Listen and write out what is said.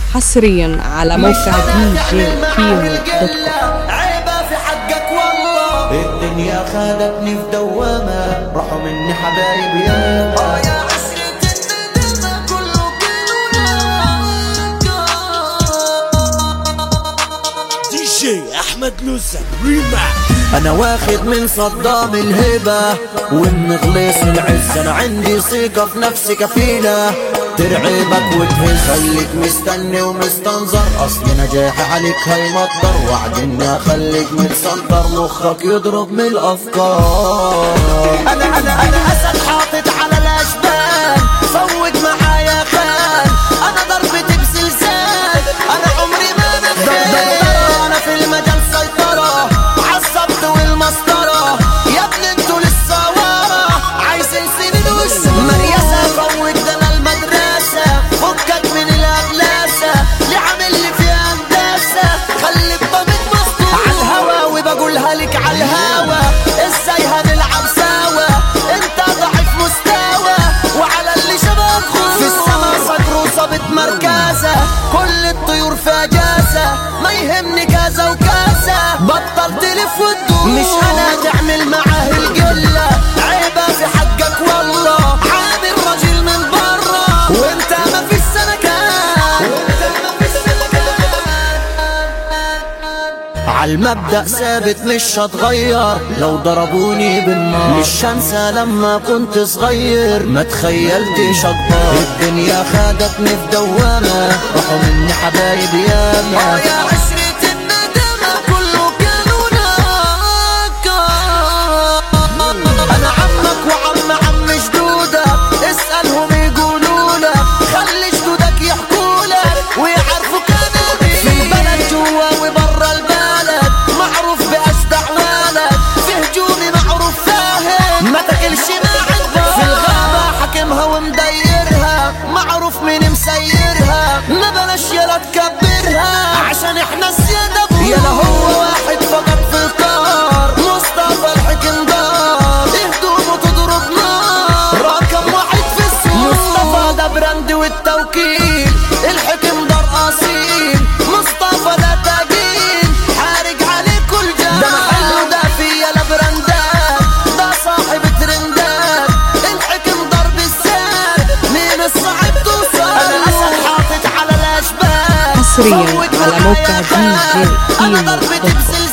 حصريا على موقع دي جي كيمو دوت كوم عيبة في حقك والله الدنيا خدتني في دوامة راحوا مني حبايب ياما يا عشرة الندامة كله دي جي احمد نوسة ريماكس انا واخد من صدام الهبة ومن غليص العز انا عندي ثقة في نفسي كفيلة ترعبك وتهز خليك مستني ومستنظر اصل نجاحي عليك هيمطر وعد اني اخليك متصدر مخك يضرب من الافكار انا انا انا اسد حاطط على الاشبال فوت معايا خان انا ضربتي بزلزال انا عمري ما بخير انا في المجال سيطرة عالصبت والمسطرة يا ابني انتوا لسه ورا عايزين سنين والسنين مريسة فوت ده انا المدرسة فكك من الأبلاسة اللي عامل لي فيها هندسة خلي الضمير مسطور عالهوا وبقولها لك عالهوا ازاي هنلعب سوا انت ضعيف مستوى وعلى اللي شبهك خوف في السما صدر وصابت مركزة كل الطيور في اجازة ما يهمني كذا وكذا بطل تلف وتدور مش انا تعمل معاه القلة عيبة في حقك والله عامل راجل من برا وانت ما في السلكان عالمبدأ ثابت مش هتغير لو ضربوني بالنار مش هنسى لما كنت صغير ما تخيلتش اكبر الدنيا خدتني في دوامة راحوا مني حبايب ياما يا عشرة الندامة كله كانوا انا عمك وعم عم جدودك اسألهم يقولوا لك خلي جدودك يحكوا لك ويعرفوا كلامي في البلد جوا وبرا البلد معروف بأجدع ولد في هجومي معروف فاهم ما تاكلش مع الضال في الغابة حاكمها ومديرها معروف مين مسيرها ما بلاش يلا تكبرها عشان احنا السيادة يلا هو واحد فقط في القار مصطفى الحكمدار اهدوم وتضرب نار رقم واحد في السوق مصطفى ده براند والتوكيل الحكم دار اصيل مصطفى ده تاجيل حارج عليه كل جال ده محله ده فيه يلا براندات ده صاحب ترندات الحكم دار بالسات مين الصعب توصل انا اسد حاطط على الاشبال حصرياً فوت على معايا موقع خان. DJ انا كيمو ضربتي دوت كوم. بزلزال